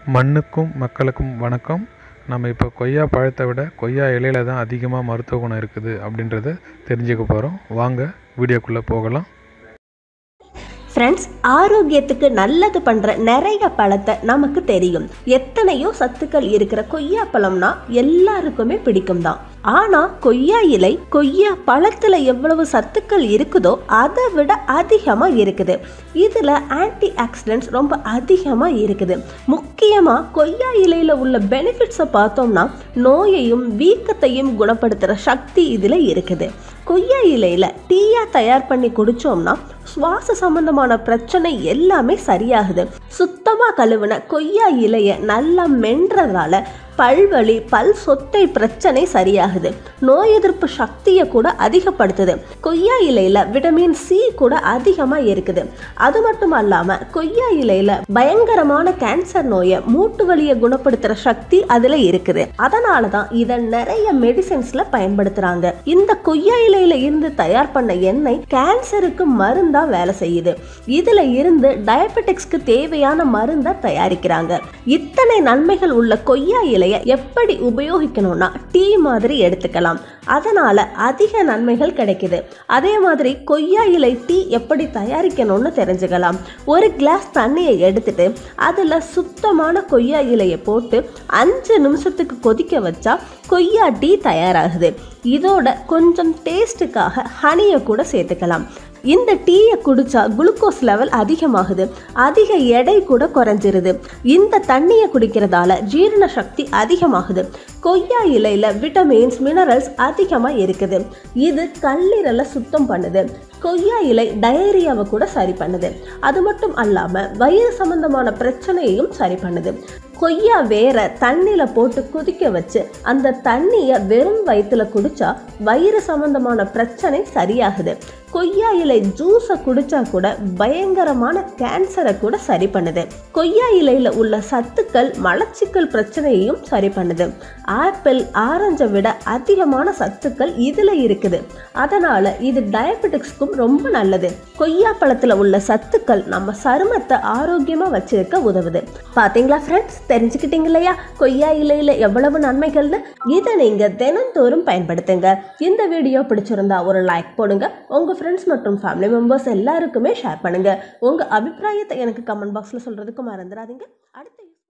மண்ணுக்கும் மக்களுக்கும் வணக்கம் நம்ம இப்போ கொய்யா பழத்தை விட கொய்யா இலையில தான் அதிகமாக மருத்துவ குணம் இருக்குது அப்படின்றத தெரிஞ்சுக்க போகிறோம் வாங்க வீடியோக்குள்ளே போகலாம் ஃப்ரெண்ட்ஸ் ஆரோக்கியத்துக்கு நல்லது பண்ற நிறைய பழத்தை நமக்கு தெரியும் எத்தனையோ சத்துக்கள் இருக்கிற கொய்யா பழம்னா எல்லாருக்குமே பிடிக்கும் தான் ஆனா கொய்யா இலை கொய்யா பழத்துல எவ்வளவு சத்துக்கள் இருக்குதோ அதை விட அதிகமா இருக்குது இதுல ஆன்டி ஆக்சிடென்ட்ஸ் ரொம்ப அதிகமா இருக்குது முக்கியமா கொய்யா இலையில உள்ள பெனிஃபிட்ஸை பார்த்தோம்னா நோயையும் வீக்கத்தையும் குணப்படுத்துற சக்தி இதுல இருக்குது கொய்யா இலையில டீயா தயார் பண்ணி குடிச்சோம்னா சுவாச சம்பந்தமான பிரச்சனை எல்லாமே சரியாகுது சுத்தமா கழுவுன கொய்யா இலைய நல்லா மென்றதால பல்வலி பல் சொத்தை பிரச்சனை சரியாகுது நோய் எதிர்ப்பு சக்தியை கூட அதிகப்படுத்துது கொய்யா இலையில விட்டமின் சி கூட அதிகமா இருக்குது அது மட்டும் அல்லாம கொய்யா இலையில பயங்கரமான கேன்சர் நோயை மூட்டு வலியை குணப்படுத்துற சக்தி அதுல இருக்குது அதனால தான் இதை நிறைய மெடிசன்ஸ்ல பயன்படுத்துறாங்க இந்த கொய்யா இலையில இருந்து தயார் பண்ண எண்ணெய் கேன்சருக்கு மருந்தா வேலை செய்யுது இதுல இருந்து டயபெட்டிக்ஸ்க்கு தேவையான மருந்தை தயாரிக்கிறாங்க இத்தனை நன்மைகள் உள்ள கொய்யா இலையை எப்படி உபயோகிக்கணும்னா டீ மாதிரி எடுத்துக்கலாம் அதனால அதிக நன்மைகள் கிடைக்குது அதே மாதிரி கொய்யா இலை டீ எப்படி தயாரிக்கணும்னு தெரிஞ்சுக்கலாம் ஒரு கிளாஸ் தண்ணியை எடுத்துட்டு அதில் சுத்தமான கொய்யா இலையை போட்டு அஞ்சு நிமிஷத்துக்கு கொதிக்க வச்சா கொய்யா டீ தயாராகுது இதோட கொஞ்சம் டேஸ்ட்டுக்காக ஹனியை கூட சேர்த்துக்கலாம் இந்த டீயை குடிச்சா குளுக்கோஸ் லெவல் அதிகமாகுது அதிக எடை கூட குறைஞ்சிருது இந்த தண்ணியை குடிக்கிறதால ஜீரண சக்தி அதிகமாகுது கொய்யா இலையில விட்டமின்ஸ் மினரல்ஸ் அதிகமாக இருக்குது இது கல்லீரலை சுத்தம் பண்ணுது கொய்யா இலை டயரியாவை கூட சரி பண்ணுது அது மட்டும் அல்லாமல் வயிறு சம்பந்தமான பிரச்சனையையும் சரி பண்ணுது கொய்யா வேற தண்ணியில் போட்டு கொதிக்க வச்சு அந்த தண்ணியை வெறும் வயிற்றுல குடிச்சா வயிறு சம்பந்தமான பிரச்சனை சரியாகுது கொய்யா இலை ஜூஸை குடிச்சா கூட பயங்கரமான கேன்சரை கூட சரி பண்ணுது கொய்யா இலையில உள்ள சத்துக்கள் மலச்சிக்கல் பிரச்சனையையும் சரி பண்ணுது ஆப்பிள் ஆரஞ்சை விட அதிகமான சத்துக்கள் இதுல இருக்குது அதனால இது டயபெட்டிக்ஸ்க்கும் ரொம்ப நல்லது கொய்யா பழத்துல உள்ள சத்துக்கள் நம்ம சருமத்தை ஆரோக்கியமா வச்சிருக்க உதவுது பாத்தீங்களா ஃப்ரெண்ட்ஸ் தெரிஞ்சுக்கிட்டீங்க இல்லையா கொய்யா இலையில எவ்வளவு நன்மைகள்னு இதை நீங்க தினந்தோறும் பயன்படுத்துங்க இந்த வீடியோ பிடிச்சிருந்தா ஒரு லைக் போடுங்க உங்க ஃப்ரெண்ட்ஸ் மற்றும் ஃபேமிலி மெம்பர்ஸ் எல்லாருக்குமே ஷேர் பண்ணுங்க உங்க அபிப்பிராயத்தை எனக்கு கமெண்ட் பாக்ஸ்ல சொல்றதுக்கு மறந்துடாதீங்க அடுத்த